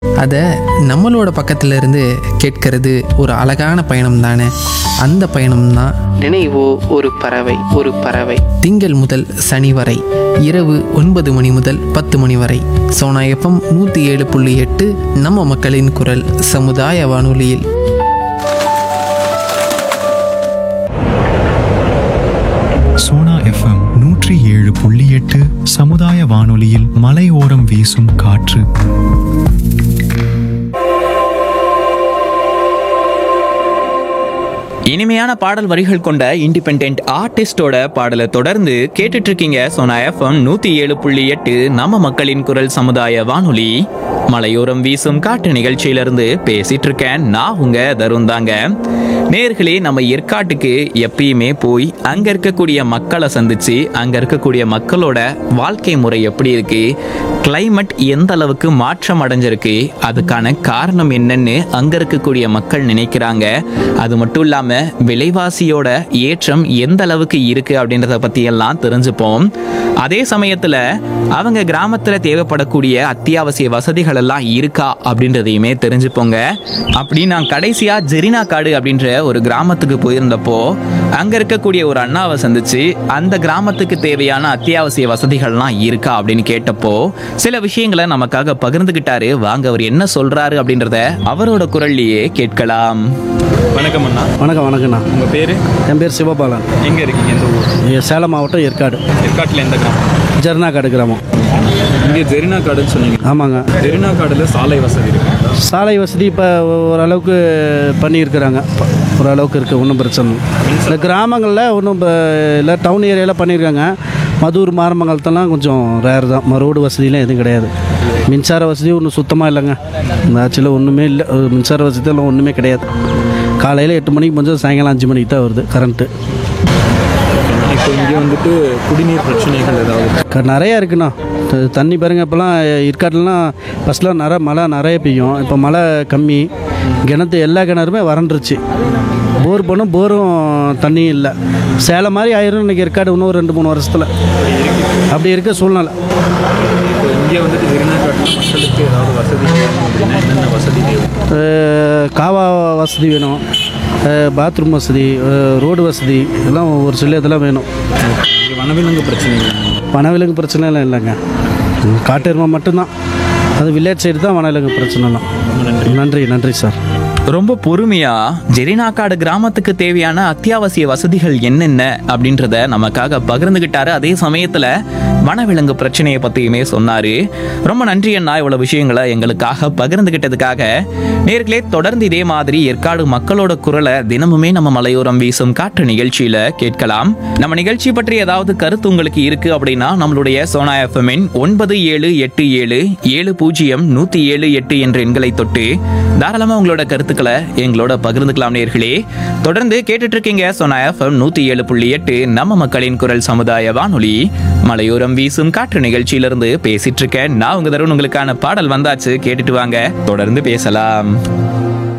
அதை நம்மளோட பக்கத்துல இருந்து கேட்கறது ஒரு அழகான பயணம் தானே அந்த பயணம் தான் நினைவோ ஒரு பறவை ஒரு பறவை திங்கள் முதல் சனி வரை இரவு ஒன்பது மணி முதல் பத்து மணி வரை சோனா எஃப்எம் நூற்றி ஏழு புள்ளி எட்டு நம்ம மக்களின் குரல் சமுதாய வானொலியில் சோனா எஃப்எம் நூற்றி ஏழு புள்ளி எட்டு சமுதாய வானொலியில் மலையோரம் வீசும் காற்று இனிமையான பாடல் வரிகள் கொண்ட இண்டிபெண்ட் ஆர்டிஸ்டோட பாடலை தொடர்ந்து கேட்டுட்டு இருக்கீங்க சோனா எஃப்எம் நூத்தி ஏழு புள்ளி எட்டு நம்ம மக்களின் குரல் சமுதாய வானொலி மலையோரம் வீசும் காட்டு நிகழ்ச்சியிலிருந்து பேசிட்டு இருக்கேன் நான் உங்க தருண் தாங்க நேர்களே நம்ம ஏற்காட்டுக்கு எப்பயுமே போய் அங்க இருக்கக்கூடிய மக்களை சந்திச்சு அங்க இருக்கக்கூடிய மக்களோட வாழ்க்கை முறை எப்படி இருக்கு கிளைமேட் எந்த அளவுக்கு மாற்றம் அடைஞ்சிருக்கு அதுக்கான காரணம் என்னன்னு அங்க இருக்கக்கூடிய மக்கள் நினைக்கிறாங்க அது மட்டும் இல்லாம விலைவாசியோட ஏற்றம் எந்த அளவுக்கு இருக்கு அப்படின்றத பத்தி எல்லாம் தெரிஞ்சுப்போம் அதே சமயத்துல அவங்க கிராமத்துல தேவைப்படக்கூடிய அத்தியாவசிய வசதிகள் எல்லாம் இருக்கா அப்படின்றதையுமே தெரிஞ்சுப்போங்க அப்படி நான் கடைசியா ஜெரினா காடு அப்படின்ற ஒரு கிராமத்துக்கு போயிருந்தப்போ அங்க இருக்கக்கூடிய ஒரு அண்ணாவை சந்திச்சு அந்த கிராமத்துக்கு தேவையான அத்தியாவசிய வசதிகள்லாம் இருக்கா அப்படின்னு கேட்டப்போ சில விஷயங்களை நமக்காக பகிர்ந்துகிட்டாரு வாங்க அவர் என்ன சொல்றாரு அப்படின்றத அவரோட குரல்லையே கேட்கலாம் வணக்கம் அண்ணா வணக்கம் வணக்கண்ணா உங்க பேரு என் பேர் சிவபாலன் எங்க இருக்கீங்க எந்த ஊர் இங்க சேலம் மாவட்டம் ஏற்காடு ஏற்காட்டில் எந்த கிராமம் ஜர்னாக்காடு கிராமம் இங்கே ஜெரினா காடுன்னு சொன்னீங்க ஆமாங்க ஜெரினா காடுல சாலை வசதி இருக்கு சாலை வசதி இப்போ ஓரளவுக்கு பண்ணியிருக்கிறாங்க இப்ப ஓரளவுக்கு இருக்குது ஒன்றும் பிரச்சனை இல்லை. இந்த கிராமங்களில் ஒன்றும் இல்லை டவுன் ஏரியாவில் பண்ணியிருக்காங்க மதூர் மாரமங்கலத்தெல்லாம் கொஞ்சம் ரேர் தான் ம- ரோடு வசதியெலாம் எதுவும் கிடையாது மின்சார வசதி ஒன்றும் சுத்தமாக இல்லைங்க இந்த ஆட்சியில் ஒன்றுமே இல்லை அஹ் மின்சார வசதியெல்லாம் ஒன்றுமே கிடையாது காலையில் எட்டு மணிக்கு கொஞ்சம் சாயங்காலம் அஞ்சு மணிக்கு தான் வருது கரண்ட்டு இப்போ இங்கே வந்துட்டு குடிநீர் பிரச்சனைகள் ஏதாவது க- நிறையா இருக்குண்ணா த- தண்ணி பாருங்க இப்போலாம் ஏற்காட்டுலலாம் ஃபஸ்ட்லாம் நிறைய மழை நிறைய பெய்யும் இப்போ மழை கம்மி கிணத்து எல்லா கிணறுமே வறண்டுருச்சு போர் பண்ணும் போரும் தண்ணியும் இல்லை சேலம் மாதிரி ஆயிரும் இன்னைக்கு ஏற்காடு இன்னும் ஒரு ரெண்டு மூணு வருஷத்தில் அப்படி இருக்க சூழ்நிலை இப்போ இங்கே வந்துட்டு ஜெரினா காட்டில் மக்களுக்கு ஏதாவது வசதி வேணும் அப்படின்னா என்னென்ன வசதி தேவை அஹ் காவா வசதி வேணும் அஹ் பாத்ரூம் வசதி அஹ் ரோடு வசதி எல்லாம் ஒரு சில இதெல்லாம் வேணும் இங்கே வனவிலங்கு பிரச்சனை வனவிலங்கு பிரச்சனைலாம் இல்லைங்க காட்டெருமை மட்டும்தான் அது வில்லேஜ் சைடு தான் வனவிலங்கு பிரச்சனைலாம் நன்றி நன்றி சார் ரொம்ப பொறுமையா ஜெரினாக்காடு கிராமத்துக்கு தேவையான அத்தியாவசிய வசதிகள் என்னென்ன அப்படின்றத நமக்காக பகிர்ந்துகிட்டாரு அதே சமயத்துல வனவிலங்கு பிரச்சனையை பத்தியுமே சொன்னாரு ரொம்ப நன்றி அண்ணா இவ்வளவு விஷயங்களை எங்களுக்காக பகிர்ந்துகிட்டதுக்காக நேர்களே தொடர்ந்து இதே மாதிரி ஏற்காடு மக்களோட குரலை தினமுமே நம்ம மலையோரம் வீசும் காற்று நிகழ்ச்சியில கேட்கலாம் நம்ம நிகழ்ச்சி பற்றி ஏதாவது கருத்து உங்களுக்கு இருக்கு அப்படின்னா நம்மளுடைய சோனா எஃப்எம்மின் ஒன்பது ஏழு எட்டு ஏழு ஏழு பூஜ்ஜியம் நூத்தி ஏழு எட்டு என்ற எண்களை தொட்டு தாராளமா உங்களோட கருத்துக்களை எங்களோட பகிர்ந்துக்கலாம் நேர்களே தொடர்ந்து கேட்டுட்டு இருக்கீங்க சோனா எஃப்எம் நூத்தி ஏழு புள்ளி எட்டு நம்ம மக்களின் குரல் சமுதாய வானொலி மலையோரம் வீசும் காற்று நிகழ்ச்சியிலிருந்து பேசிட்டு இருக்கேன் நான் உங்க தருண் உங்களுக்கான பாடல் வந்தாச்சு கேட்டுட்டு வாங்க தொடர்ந்து பேசலாம்